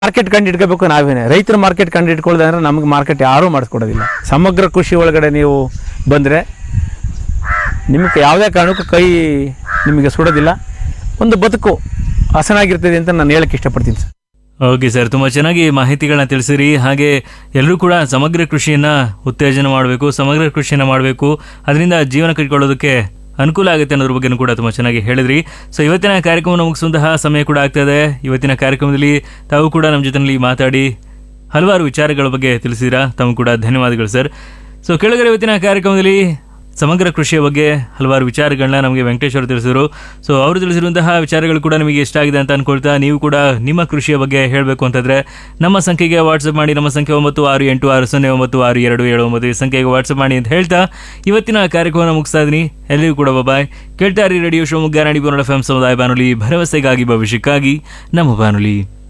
market ಕಂಡು ಇಟ್ಕೋಬೇಕು ನಾವೇನೆ ರೈತರ ಮಾರ್ಕೆಟ್ ಕಂಡು ಇಟ್ಕೊಳ್ಳೋದು ಅಂದ್ರೆ ನಮಗೆ ಮಾರ್ಕೆಟ್ ಯಾರೂ ಮಾಡಿಸ್ಕೊಡೋದಿಲ್ಲ ಸಮಗ್ರ ಕೃಷಿ ಒಳಗಡೆ ನೀವು ಬಂದರೆ ನಿಮಗೆ ಯಾವುದೇ ಕಾರಣಕ್ಕೂ ಕೈ ನಿಮಗೆ ಸುಡೋದಿಲ್ಲ ಒಂದು ಬದುಕು ಹಸನಾಗಿರ್ತದೆ ಅಂತ ನಾನು ಹೇಳಕ್ಕೆ ಇಷ್ಟಪಡ್ತೀನಿ ಸರ್ ಓಕೆ ಸರ್ ತುಂಬ ಚೆನ್ನಾಗಿ ಮಾಹಿತಿಗಳನ್ನ ತಿಳಿಸಿರಿ ಹಾಗೆ ಎಲ್ಲರೂ ಕೂಡ ಸಮಗ್ರ ಕೃಷಿಯನ್ನ ಉತ್ತೇಜನ ಮಾಡಬೇಕು ಸಮಗ್ರ ಕೃಷಿಯನ್ನ ಮಾಡಬೇಕು ಅದರಿಂದ ಜೀವನ ಕಟ್ಕೊಳ್ಳೋದಕ್ಕೆ ಅನುಕೂಲ ಆಗುತ್ತೆ ಅನ್ನೋದ್ರ ಬಗ್ಗೆನೂ ಕೂಡ ತುಂಬ ಚೆನ್ನಾಗಿ ಹೇಳಿದ್ರಿ ಸೊ ಇವತ್ತಿನ ಕಾರ್ಯಕ್ರಮವನ್ನು ಮುಗಿಸುವಂತಹ ಸಮಯ ಕೂಡ ಆಗ್ತದೆ ಇವತ್ತಿನ ಕಾರ್ಯಕ್ರಮದಲ್ಲಿ ತಾವು ಕೂಡ ನಮ್ಮ ಜೊತೆಯಲ್ಲಿ ಮಾತಾಡಿ ಹಲವಾರು ವಿಚಾರಗಳ ಬಗ್ಗೆ ತಿಳಿಸಿರಾ ತಮಗೂ ಕೂಡ ಧನ್ಯವಾದಗಳು ಸರ್ ಸೊ ಕೆಳಗಡೆ ಇವತ್ತಿನ ಕಾರ್ಯಕ್ರಮದಲ್ಲಿ ಸಮಗ್ರ ಕೃಷಿಯ ಬಗ್ಗೆ ಹಲವಾರು ವಿಚಾರಗಳನ್ನ ನಮಗೆ ವೆಂಕಟೇಶ್ ಅವರು ತಿಳಿಸಿದ್ರು ಸೊ ಅವರು ತಿಳಿಸಿರುವಂತಹ ವಿಚಾರಗಳು ಕೂಡ ನಿಮಗೆ ಇಷ್ಟ ಆಗಿದೆ ಅಂತ ಅನ್ಕೊಳ್ತಾ ನೀವು ಕೂಡ ನಿಮ್ಮ ಕೃಷಿಯ ಬಗ್ಗೆ ಹೇಳಬೇಕು ಅಂತಂದ್ರೆ ನಮ್ಮ ಸಂಖ್ಯೆಗೆ ವಾಟ್ಸಪ್ ಮಾಡಿ ನಮ್ಮ ಸಂಖ್ಯೆ ಒಂಬತ್ತು ಆರು ಎಂಟು ಆರು ಸೊನ್ನೆ ಒಂಬತ್ತು ಆರು ಎರಡು ಏಳು ಒಂಬತ್ತು ಈ ಸಂಖ್ಯೆಗೆ ವಾಟ್ಸಪ್ ಮಾಡಿ ಅಂತ ಹೇಳ್ತಾ ಇವತ್ತಿನ ಕಾರ್ಯಕ್ರಮವನ್ನು ಮುಗಿಸ್ತಾ ಇದ್ದೀನಿ ಎಲ್ಲರಿಗೂ ಕೂಡ ಬಾಯ್ ಕೇಳ್ತಾ ಇರಿ ರೇಡಿಯೋ ಶಿವಮೊಗ್ಗ ನಾಡಿ ಎಫ್ ಎಂ ಸಮುದಾಯ ಬಾನುಲಿ ಭರವಸೆಗಾಗಿ ಭವಿಷ್ಯಕ್ಕಾಗಿ ನಮ್ಮ ಬಾನುಲಿ